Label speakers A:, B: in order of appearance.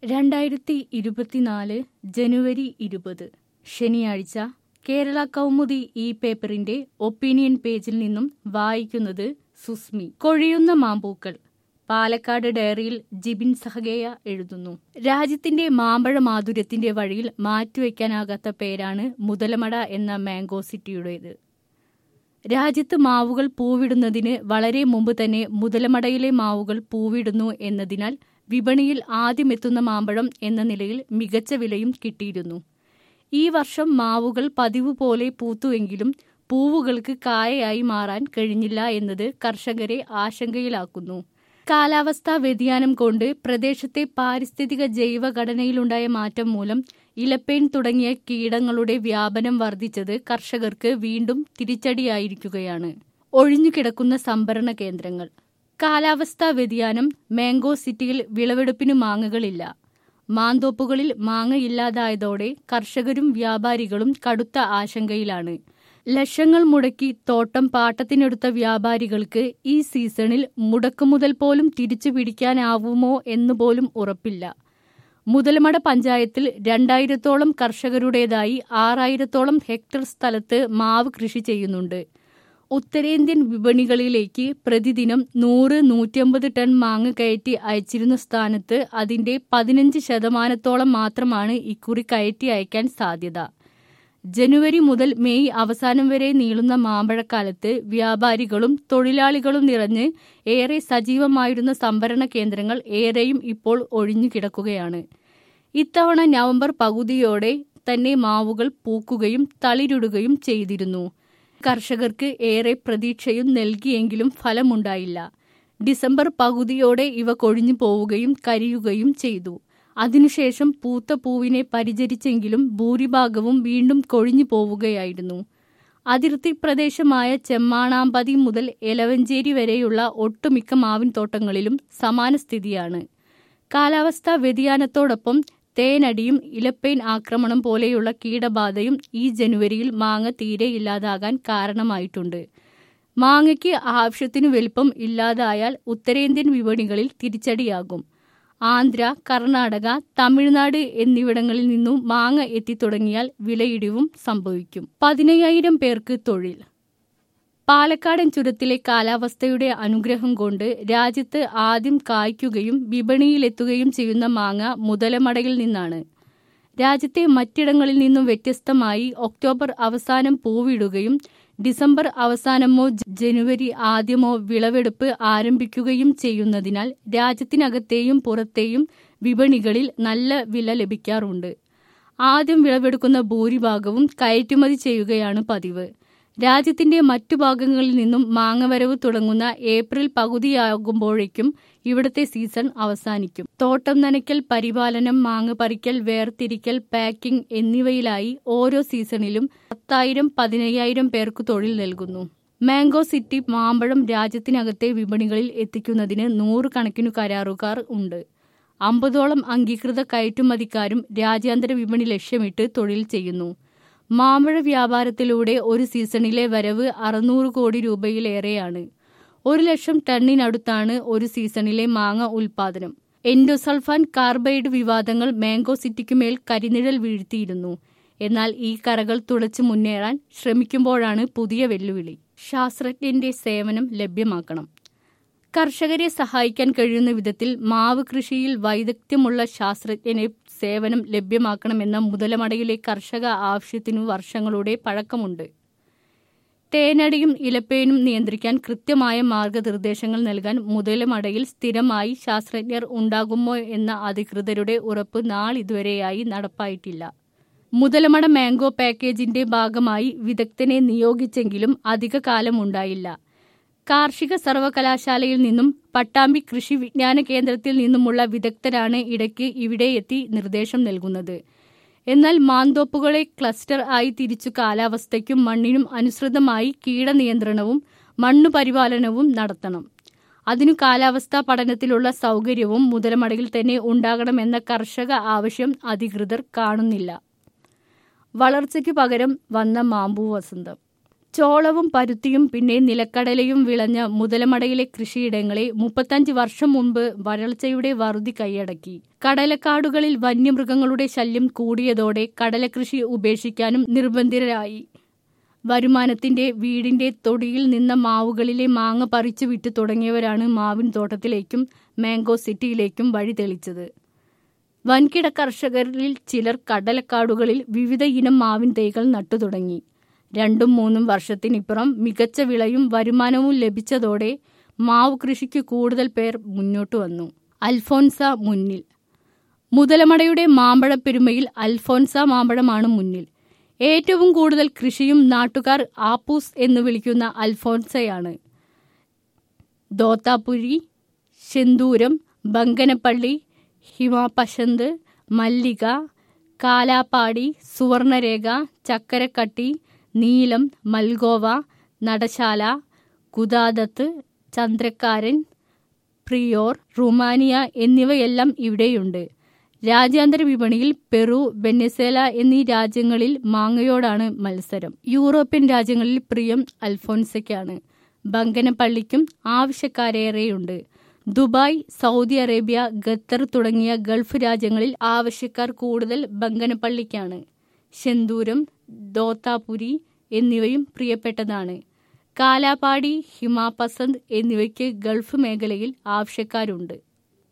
A: രണ്ടായിരത്തി ഇരുപത്തിനാല് ജനുവരി ഇരുപത് ശനിയാഴ്ച കേരള കൗമുദി ഈ പേപ്പറിന്റെ ഒപ്പീനിയൻ പേജിൽ നിന്നും വായിക്കുന്നത് സുസ്മി കൊഴിയുന്ന മാമ്പൂക്കൾ പാലക്കാട് ഡയറിയിൽ ജിബിൻ സഹകേയ എഴുതുന്നു രാജ്യത്തിന്റെ മാമ്പഴ മാധുര്യത്തിന്റെ വഴിയിൽ മാറ്റിവെക്കാനാകാത്ത പേരാണ് മുതലമട എന്ന മാംഗോ സിറ്റിയുടേത് രാജ്യത്ത് മാവുകൾ പൂവിടുന്നതിന് വളരെ മുമ്പ് തന്നെ മുതലമടയിലെ മാവുകൾ പൂവിടുന്നു എന്നതിനാൽ വിപണിയിൽ ആദ്യമെത്തുന്ന മാമ്പഴം എന്ന നിലയിൽ മികച്ച വിലയും കിട്ടിയിരുന്നു ഈ വർഷം മാവുകൾ പതിവ് പോലെ പൂത്തുവെങ്കിലും പൂവുകൾക്ക് കായയായി മാറാൻ കഴിഞ്ഞില്ല എന്നത് കർഷകരെ ആശങ്കയിലാക്കുന്നു കാലാവസ്ഥാ വ്യതിയാനം കൊണ്ട് പ്രദേശത്തെ പാരിസ്ഥിതിക ജൈവഘടനയിലുണ്ടായ മാറ്റം മൂലം ഇലപ്പേൻ തുടങ്ങിയ കീടങ്ങളുടെ വ്യാപനം വർദ്ധിച്ചത് കർഷകർക്ക് വീണ്ടും തിരിച്ചടിയായിരിക്കുകയാണ് ഒഴിഞ്ഞുകിടക്കുന്ന സംഭരണ കേന്ദ്രങ്ങൾ കാലാവസ്ഥാ വ്യതിയാനം മാംഗോ സിറ്റിയിൽ വിളവെടുപ്പിന് മാങ്ങകളില്ല മാന്തോപ്പുകളിൽ മാങ്ങ ഇല്ലാതായതോടെ കർഷകരും വ്യാപാരികളും കടുത്ത ആശങ്കയിലാണ് ലക്ഷങ്ങൾ മുടക്കി തോട്ടം പാട്ടത്തിനെടുത്ത വ്യാപാരികൾക്ക് ഈ സീസണിൽ മുടക്കുമുതൽ പോലും തിരിച്ചു പിടിക്കാനാവുമോ എന്നുപോലും ഉറപ്പില്ല മുതലമട പഞ്ചായത്തിൽ രണ്ടായിരത്തോളം കർഷകരുടേതായി ആറായിരത്തോളം ഹെക്ടർ സ്ഥലത്ത് മാവ് കൃഷി ചെയ്യുന്നുണ്ട് ഉത്തരേന്ത്യൻ വിപണികളിലേക്ക് പ്രതിദിനം നൂറ് നൂറ്റമ്പത് ടൺ മാങ്ങ കയറ്റി അയച്ചിരുന്ന സ്ഥാനത്ത് അതിന്റെ പതിനഞ്ച് ശതമാനത്തോളം മാത്രമാണ് ഇക്കുറി കയറ്റി അയക്കാൻ സാധ്യത ജനുവരി മുതൽ മെയ് അവസാനം വരെ നീളുന്ന മാമ്പഴക്കാലത്ത് വ്യാപാരികളും തൊഴിലാളികളും നിറഞ്ഞ് ഏറെ സജീവമായിരുന്ന സംഭരണ കേന്ദ്രങ്ങൾ ഏറെയും ഇപ്പോൾ ഒഴിഞ്ഞു കിടക്കുകയാണ് ഇത്തവണ നവംബർ പകുതിയോടെ തന്നെ മാവുകൾ പൂക്കുകയും തളിരിടുകയും ചെയ്തിരുന്നു കർഷകർക്ക് ഏറെ പ്രതീക്ഷയും നൽകിയെങ്കിലും ഫലമുണ്ടായില്ല ഡിസംബർ പകുതിയോടെ ഇവ കൊഴിഞ്ഞു പോവുകയും കരിയുകയും ചെയ്തു അതിനുശേഷം പൂത്ത പൂവിനെ പരിചരിച്ചെങ്കിലും ഭൂരിഭാഗവും വീണ്ടും കൊഴിഞ്ഞു പോവുകയായിരുന്നു അതിർത്തി പ്രദേശമായ ചെമ്മാണാമ്പതി മുതൽ എലവഞ്ചേരി വരെയുള്ള ഒട്ടുമിക്ക മാവിൻ തോട്ടങ്ങളിലും സമാന സ്ഥിതിയാണ് കാലാവസ്ഥാ വ്യതിയാനത്തോടൊപ്പം തേനടിയും ഇലപ്പേൻ ആക്രമണം പോലെയുള്ള കീടബാധയും ഈ ജനുവരിയിൽ മാങ്ങ തീരെ ഇല്ലാതാകാൻ കാരണമായിട്ടുണ്ട് മാങ്ങയ്ക്ക് ആവശ്യത്തിനു വലിപ്പം ഇല്ലാതായാൽ ഉത്തരേന്ത്യൻ വിപണികളിൽ തിരിച്ചടിയാകും ആന്ധ്ര കർണാടക തമിഴ്നാട് എന്നിവിടങ്ങളിൽ നിന്നും മാങ്ങ എത്തിത്തുടങ്ങിയാൽ വിലയിടിവും സംഭവിക്കും പതിനയ്യായിരം പേർക്ക് തൊഴിൽ പാലക്കാടൻ ചുരത്തിലെ കാലാവസ്ഥയുടെ അനുഗ്രഹം കൊണ്ട് രാജ്യത്ത് ആദ്യം കായ്ക്കുകയും വിപണിയിലെത്തുകയും ചെയ്യുന്ന മാങ്ങ മുതലമടയിൽ നിന്നാണ് രാജ്യത്തെ മറ്റിടങ്ങളിൽ നിന്നും വ്യത്യസ്തമായി ഒക്ടോബർ അവസാനം പൂവിടുകയും ഡിസംബർ അവസാനമോ ജനുവരി ആദ്യമോ വിളവെടുപ്പ് ആരംഭിക്കുകയും ചെയ്യുന്നതിനാൽ രാജ്യത്തിനകത്തെയും പുറത്തെയും വിപണികളിൽ നല്ല വില ലഭിക്കാറുണ്ട് ആദ്യം വിളവെടുക്കുന്ന ഭൂരിഭാഗവും കയറ്റുമതി ചെയ്യുകയാണ് പതിവ് രാജ്യത്തിന്റെ മറ്റു ഭാഗങ്ങളിൽ നിന്നും മാങ്ങവരവ് തുടങ്ങുന്ന ഏപ്രിൽ പകുതിയാകുമ്പോഴേക്കും ഇവിടുത്തെ സീസൺ അവസാനിക്കും തോട്ടം നനയ്ക്കൽ പരിപാലനം മാങ്ങ പറിക്കൽ വേർതിരിക്കൽ പാക്കിംഗ് എന്നിവയിലായി ഓരോ സീസണിലും പത്തായിരം പതിനയ്യായിരം പേർക്ക് തൊഴിൽ നൽകുന്നു മാംഗോ സിറ്റി മാമ്പഴം രാജ്യത്തിനകത്തെ വിപണികളിൽ എത്തിക്കുന്നതിന് നൂറുകണക്കിനു കരാറുകാർ ഉണ്ട് അമ്പതോളം അംഗീകൃത കയറ്റുമതിക്കാരും രാജ്യാന്തര വിപണി ലക്ഷ്യമിട്ട് തൊഴിൽ ചെയ്യുന്നു മാമ്പഴ വ്യാപാരത്തിലൂടെ ഒരു സീസണിലെ വരവ് അറുന്നൂറ് കോടി രൂപയിലേറെയാണ് ഒരു ലക്ഷം ടണ്ണിനടുത്താണ് ഒരു സീസണിലെ മാങ്ങ ഉൽപാദനം എൻഡോസൾഫാൻ കാർബൈഡ് വിവാദങ്ങൾ മാംഗോ സിറ്റിക്കുമേൽ കരിനിഴൽ വീഴ്ത്തിയിരുന്നു എന്നാൽ ഈ കറകൾ തുളച്ചു മുന്നേറാൻ ശ്രമിക്കുമ്പോഴാണ് പുതിയ വെല്ലുവിളി ശാസ്ത്രജ്ഞന്റെ സേവനം ലഭ്യമാക്കണം കർഷകരെ സഹായിക്കാൻ കഴിയുന്ന വിധത്തിൽ മാവ് കൃഷിയിൽ വൈദഗ്ധ്യമുള്ള ശാസ്ത്രജ്ഞനെ സേവനം ലഭ്യമാക്കണമെന്ന മുതലമടയിലെ കർഷക ആവശ്യത്തിനു വർഷങ്ങളുടെ പഴക്കമുണ്ട് തേനടിയും ഇലപ്പേനും നിയന്ത്രിക്കാൻ കൃത്യമായ മാർഗനിർദ്ദേശങ്ങൾ നൽകാൻ മുതലമടയിൽ സ്ഥിരമായി ശാസ്ത്രജ്ഞർ ഉണ്ടാകുമോ എന്ന അധികൃതരുടെ ഉറപ്പ് നാളിതുവരെയായി നടപ്പായിട്ടില്ല മുതലമട മാംഗോ പാക്കേജിന്റെ ഭാഗമായി വിദഗ്ധനെ നിയോഗിച്ചെങ്കിലും അധിക കാലം ഉണ്ടായില്ല കാർഷിക സർവകലാശാലയിൽ നിന്നും പട്ടാമ്പി കൃഷി വിജ്ഞാന കേന്ദ്രത്തിൽ നിന്നുമുള്ള വിദഗ്ധരാണ് ഇടയ്ക്ക് ഇവിടെ എത്തി നിർദ്ദേശം നൽകുന്നത് എന്നാൽ മാന്തോപ്പുകളെ ക്ലസ്റ്റർ ആയി തിരിച്ചു കാലാവസ്ഥയ്ക്കും മണ്ണിനും അനുസൃതമായി കീടനിയന്ത്രണവും മണ്ണു പരിപാലനവും നടത്തണം അതിനു കാലാവസ്ഥാ പഠനത്തിലുള്ള സൗകര്യവും മുതലമടയിൽ തന്നെ ഉണ്ടാകണമെന്ന കർഷക ആവശ്യം അധികൃതർ കാണുന്നില്ല വളർച്ചയ്ക്കു പകരം വന്ന മാമ്പൂ വസന്തം ചോളവും പരുത്തിയും പിന്നെ നിലക്കടലയും വിളഞ്ഞ മുതലമടയിലെ കൃഷിയിടങ്ങളെ മുപ്പത്തഞ്ച് വർഷം മുമ്പ് വരൾച്ചയുടെ വറുതി കൈയടക്കി കടലക്കാടുകളിൽ വന്യമൃഗങ്ങളുടെ ശല്യം കൂടിയതോടെ കടലകൃഷി ഉപേക്ഷിക്കാനും നിർബന്ധിതരായി വരുമാനത്തിന്റെ വീടിന്റെ തൊടിയിൽ നിന്ന മാവുകളിലെ മാങ്ങ പറിച്ചു വിറ്റ് തുടങ്ങിയവരാണ് മാവിൻ തോട്ടത്തിലേക്കും മാംഗോ സിറ്റിയിലേക്കും വഴി തെളിച്ചത് വൻകിട കർഷകരിൽ ചിലർ കടലക്കാടുകളിൽ വിവിധ ഇനം മാവിൻ തൈകൾ നട്ടു തുടങ്ങി രണ്ടും മൂന്നും വർഷത്തിനിപ്പുറം മികച്ച വിളയും വരുമാനവും ലഭിച്ചതോടെ മാവ് കൃഷിക്ക് കൂടുതൽ പേർ മുന്നോട്ട് വന്നു അൽഫോൻസ മുന്നിൽ മുതലമടയുടെ മാമ്പഴപ്പെരുമയിൽ അൽഫോൻസ മാമ്പഴമാണ് മുന്നിൽ ഏറ്റവും കൂടുതൽ കൃഷിയും നാട്ടുകാർ ആപ്പൂസ് എന്ന് വിളിക്കുന്ന അൽഫോൻസയാണ് ദോത്താപുരി ശെന്തൂരം ബങ്കനപ്പള്ളി ഹിമാപശന്ത് മല്ലിക കാലാപ്പാടി സുവർണരേഖ ചക്കരക്കട്ടി നീലം മൽഗോവ നടശാല കുദാദത്ത് ചന്ദ്രക്കാരൻ പ്രിയോർ റുമാനിയ എന്നിവയെല്ലാം ഇവിടെയുണ്ട് രാജ്യാന്തര വിപണിയിൽ പെറു വെനസേല എന്നീ രാജ്യങ്ങളിൽ മാങ്ങയോടാണ് മത്സരം യൂറോപ്യൻ രാജ്യങ്ങളിൽ പ്രിയം അൽഫോൻസയ്ക്കാണ് ബങ്കനപ്പള്ളിക്കും ആവശ്യക്കാരേറെയുണ്ട് ദുബായ് സൗദി അറേബ്യ ഖത്തർ തുടങ്ങിയ ഗൾഫ് രാജ്യങ്ങളിൽ ആവശ്യക്കാർ കൂടുതൽ ബങ്കനപ്പള്ളിക്കാണ് ശെന്തൂരം ദോത്താപുരി എന്നിവയും പ്രിയപ്പെട്ടതാണ് കാലാപാടി ഹിമാപസന്ത് എന്നിവയ്ക്ക് ഗൾഫ് മേഖലയിൽ ആവശ്യക്കാരുണ്ട്